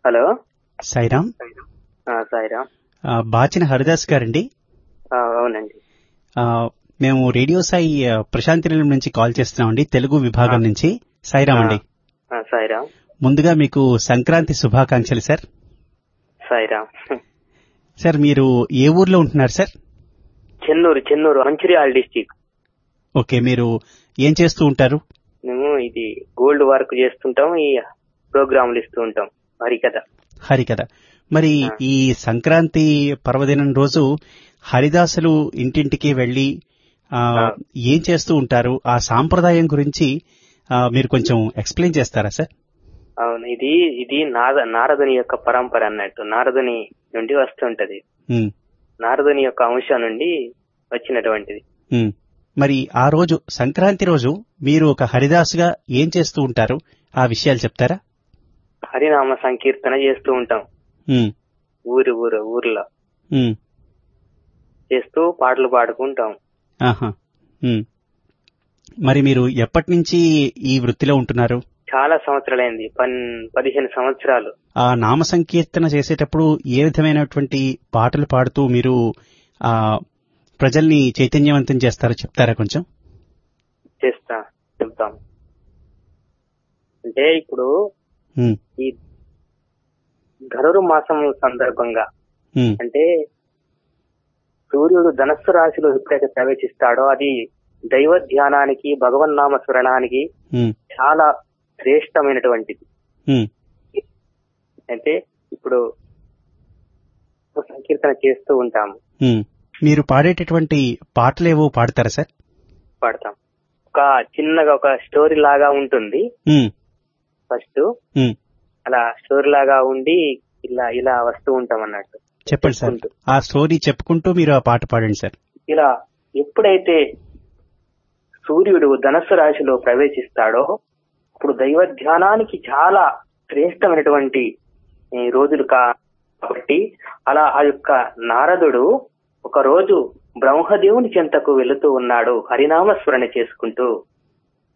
Hello Sairam ఆ, సాయిరామ్ ఆ, బాచిన హరిదాస్ గారండి ఆ, అవునండి ఆ, మేము రేడియో సాయి ఆ, ప్రశాంతి నిలయం నుంచి కాల్ చేస్తున్నామండి తెలుగు విభాగం నుంచి సాయిరామ్ అండి ఆ, సాయిరామ్ ముందుగా మీకు సంక్రాంతి శుభాకాంక్షలు సార్ సాయిరామ్ సార్ మీరు ఏ ఊర్లో ఉంటున్నారు sir Chennur Chennur Mancherial district okay మీరు ఏం చేస్తూ ఉంటారు మేము ఇది గోల్డ్ వర్క్ చేస్తుంటాం ఈ ప్రోగ్రాములు ఇస్తూ ఉంటాం హరికథ హరికథ మరి ఆ. ఈ సంక్రాంతి పర్వదినం రోజు హరిదాసులు ఇంటింటికి వెళ్లి ఆ, ఆ. ఏం చేస్తూ ఉంటారు ఆ సాంప్రదాయం గురించి ఆ, మీరు కొంచెం ఎక్స్ప్లెయిన్ చేస్తారా సార్ అవును ఇది ఇది నాద నారదుని యొక్క పరంపర అన్నట్టు నారదుని నుండి వస్తుంటది ఉమ్, నారదుని యొక్క అంశం నుండి వచ్చినటువంటిది ఉమ్. మరి ఆ రోజు సంక్రాంతి రోజు మీరు ఒక హరిదాసుగా ఏం చేస్తూ ఉంటారు ఆ విషయాలు చెప్తారా హరినామ సంకీర్తన చేస్తూ ఉంటాం ఉమ్, ఊరు ఊరు ఊర్లో ఉమ్, చేస్తూ పాటలు పాడుకుంటాం ఆహా, ఉమ్. మరి మీరు ఎప్పటి నుంచి ఈ వృత్తిలో ఉంటున్నారు చాలా సంవత్సరాలైంది పన్ పదిహేను సంవత్సరాలు ఆ నామ సంకీర్తన చేసేటప్పుడు ఏ విధమైనటువంటి పాటలు పాడుతూ మీరు ఆ ప్రజల్ని చైతన్యవంతం చేస్తారో చెప్తారా కొంచెం చేస్తా చెప్తాం అంటే ఇప్పుడు ఉమ్, ఈ ధనురు మాసం సందర్భంగా ఉమ్, అంటే సూర్యుడు ధనస్సు రాశిలో ఎప్పుడైతే ప్రవేశిస్తాడో అది దైవ ధ్యానానికి భగవన్నామ స్మరణానికి ఉమ్, చాలా శ్రేష్టమైనటువంటిది ఉమ్, అంటే ఇప్పుడు సంకీర్తన చేస్తూ ఉంటాము ఉమ్. మీరు పాడేటటువంటి పాటలేవో పాడతారా సార్ పాడతాం ఒక చిన్నగా ఒక స్టోరీ లాగా ఉంటుంది ఉమ్, ఫస్ట్ ఉమ్. అలా స్టోరీ లాగా ఉండి ఇలా ఇలా వస్తూ ఉంటాం అన్నట్టు చెప్పండి సార్ చెప్పుకుంటూ. ఆ స్టోరీ చెప్పుకుంటూ మీరు ఆ పాట పాడండి సార్ ఇలా ఎప్పుడైతే సూర్యుడు ధనస్సు రాశిలో ప్రవేశిస్తాడో అప్పుడు దైవ ధ్యానానికి చాలా శ్రేష్టమైనటువంటి ఈ, రోజులు కా- కాబట్టి అలా ఆ యొక్క నారదుడు ఒక రోజు బ్రహ్మదేవుని చెంతకు వెళుతూ ఉన్నాడు హరినామ స్మరణ చేసుకుంటూ